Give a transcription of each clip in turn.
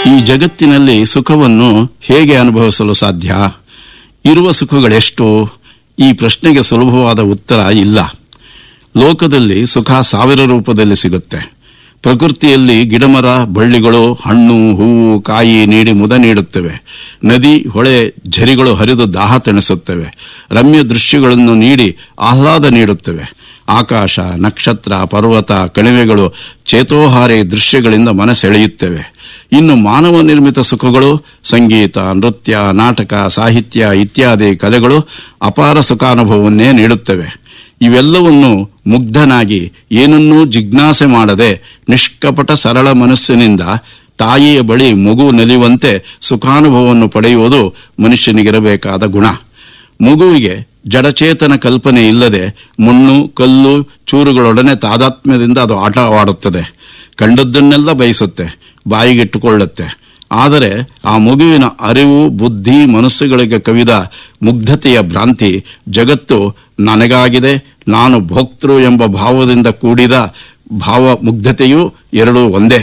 ಈ ಜಗತ್ತಿನಲ್ಲಿ ಸುಖವನ್ನು ಹೇಗೆ ಅನುಭವಿಸಲು ಸಾಧ್ಯ ಇರುವ ಸುಖಗಳೆಷ್ಟು ಈ ಪ್ರಶ್ನೆಗೆ ಸುಲಭವಾದ ಉತ್ತರ ಇಲ್ಲ ಲೋಕದಲ್ಲಿ ಸುಖ ಸಾವಿರ ರೂಪದಲ್ಲಿ ಸಿಗುತ್ತೆ ಪ್ರಕೃತಿಯಲ್ಲಿ ಗಿಡಮರ ಬಳ್ಳಿಗಳು ಹಣ್ಣು ಹೂವು ಕಾಯಿ ನೀಡಿ ಮುದ ನೀಡುತ್ತವೆ ನದಿ ಹೊಳೆ ಝರಿಗಳು ಹರಿದು ದಾಹ ತಣಿಸುತ್ತವೆ ರಮ್ಯ ದೃಶ್ಯಗಳನ್ನು ನೀಡಿ ಆಹ್ಲಾದ ನೀಡುತ್ತವೆ ಆಕಾಶ ನಕ್ಷತ್ರ ಪರ್ವತ ಕಣಿವೆಗಳು ಚೇತೋಹಾರಿ ದೃಶ್ಯಗಳಿಂದ ಮನಸೆಳೆಯುತ್ತವೆ ಇನ್ನು ಮಾನವ ನಿರ್ಮಿತ ಸುಖಗಳು ಸಂಗೀತ ನೃತ್ಯ ನಾಟಕ ಸಾಹಿತ್ಯ ಇತ್ಯಾದಿ ಕಲೆಗಳು ಅಪಾರ ಸುಖಾನುಭವವನ್ನೇ ನೀಡುತ್ತವೆ ಇವೆಲ್ಲವನ್ನು ಮುಗ್ಧನಾಗಿ ಏನನ್ನೂ ಜಿಜ್ಞಾಸೆ ಮಾಡದೆ ನಿಷ್ಕಪಟ ಸರಳ ಮನಸ್ಸಿನಿಂದ ತಾಯಿಯ ಬಳಿ ಮಗು ನಲಿಯುವಂತೆ ಸುಖಾನುಭವವನ್ನು ಪಡೆಯುವುದು ಮನುಷ್ಯನಿಗಿರಬೇಕಾದ ಗುಣ ಮಗುವಿಗೆ ಜಡಚೇತನ ಕಲ್ಪನೆ ಇಲ್ಲದೆ ಮಣ್ಣು ಕಲ್ಲು ಚೂರುಗಳೊಡನೆ ತಾದಾತ್ಮ್ಯದಿಂದ ಅದು ಆಟವಾಡುತ್ತದೆ ಕಂಡದ್ದನ್ನೆಲ್ಲ ಬಯಸುತ್ತೆ ಬಾಯಿಗಿಟ್ಟುಕೊಳ್ಳುತ್ತೆ ಆದರೆ ಆ ಮಗುವಿನ ಅರಿವು ಬುದ್ಧಿ ಮನಸ್ಸುಗಳಿಗೆ ಕವಿದ ಮುಗ್ಧತೆಯ ಭ್ರಾಂತಿ ಜಗತ್ತು ನನಗಾಗಿದೆ ನಾನು ಭೋಕ್ತೃ ಎಂಬ ಭಾವದಿಂದ ಕೂಡಿದ ಭಾವ ಮುಗ್ಧತೆಯೂ ಎರಡೂ ಒಂದೇ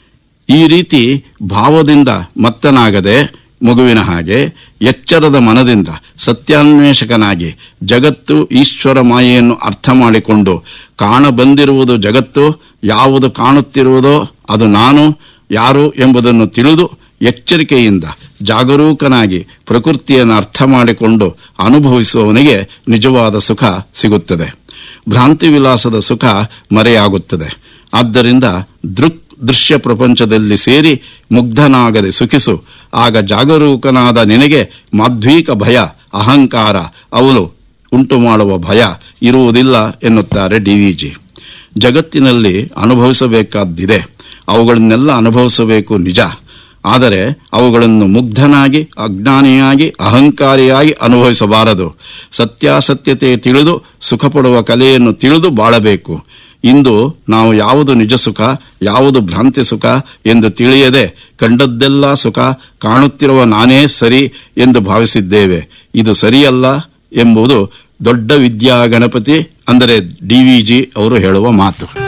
ಈ ರೀತಿ ಭಾವದಿಂದ ಮತ್ತನಾಗದೆ ಮಗುವಿನ ಹಾಗೆ ಎಚ್ಚರದ ಮನದಿಂದ ಸತ್ಯಾನ್ವೇಷಕನಾಗಿ ಜಗತ್ತು ಈಶ್ವರ ಮಾಯೆಯನ್ನು ಅರ್ಥ ಮಾಡಿಕೊಂಡು ಕಾಣಬಂದಿರುವುದು ಜಗತ್ತು ಯಾವುದು ಕಾಣುತ್ತಿರುವುದೋ ಅದು ನಾನು ಯಾರು ಎಂಬುದನ್ನು ತಿಳಿದು ಎಚ್ಚರಿಕೆಯಿಂದ ಜಾಗರೂಕನಾಗಿ ಪ್ರಕೃತಿಯನ್ನು ಅರ್ಥ ಮಾಡಿಕೊಂಡು ಅನುಭವಿಸುವವನಿಗೆ ನಿಜವಾದ ಸುಖ ಸಿಗುತ್ತದೆ ಭ್ರಾಂತಿ ವಿಲಾಸದ ಸುಖ ಮರೆಯಾಗುತ್ತದೆ ಆದ್ದರಿಂದ ದೃಕ್ ದೃಶ್ಯ ಪ್ರಪಂಚದಲ್ಲಿ ಸೇರಿ ಮುಗ್ಧನಾಗದೆ ಸುಖಿಸು ಆಗ ಜಾಗರೂಕನಾದ ನಿನಗೆ ಮಾಧ್ವೀಕ ಭಯ ಅಹಂಕಾರ ಅವನು ಉಂಟು ಮಾಡುವ ಭಯ ಇರುವುದಿಲ್ಲ ಎನ್ನುತ್ತಾರೆ ಡಿವಿಜಿ ಜಗತ್ತಿನಲ್ಲಿ ಅನುಭವಿಸಬೇಕಾದ್ದಿದೆ ಅವುಗಳನ್ನೆಲ್ಲ ಅನುಭವಿಸಬೇಕು ನಿಜ ಆದರೆ ಅವುಗಳನ್ನು ಮುಗ್ಧನಾಗಿ ಅಜ್ಞಾನಿಯಾಗಿ ಅಹಂಕಾರಿಯಾಗಿ ಅನುಭವಿಸಬಾರದು ಸತ್ಯಾಸತ್ಯತೆ ತಿಳಿದು ಸುಖಪಡುವ ಕಲೆಯನ್ನು ತಿಳಿದು ಬಾಳಬೇಕು ಇಂದು ನಾವು ಯಾವುದು ನಿಜ ಸುಖ ಯಾವುದು ಭ್ರಾಂತಿ ಸುಖ ಎಂದು ತಿಳಿಯದೆ ಕಂಡದ್ದೆಲ್ಲ ಸುಖ ಕಾಣುತ್ತಿರುವ ನಾನೇ ಸರಿ ಎಂದು ಭಾವಿಸಿದ್ದೇವೆ ಇದು ಸರಿಯಲ್ಲ ಎಂಬುದು ದೊಡ್ಡ ವಿದ್ಯಾ ಗಣಪತಿ ಅಂದರೆ ಡಿವಿಜಿ ಅವರು ಹೇಳುವ ಮಾತು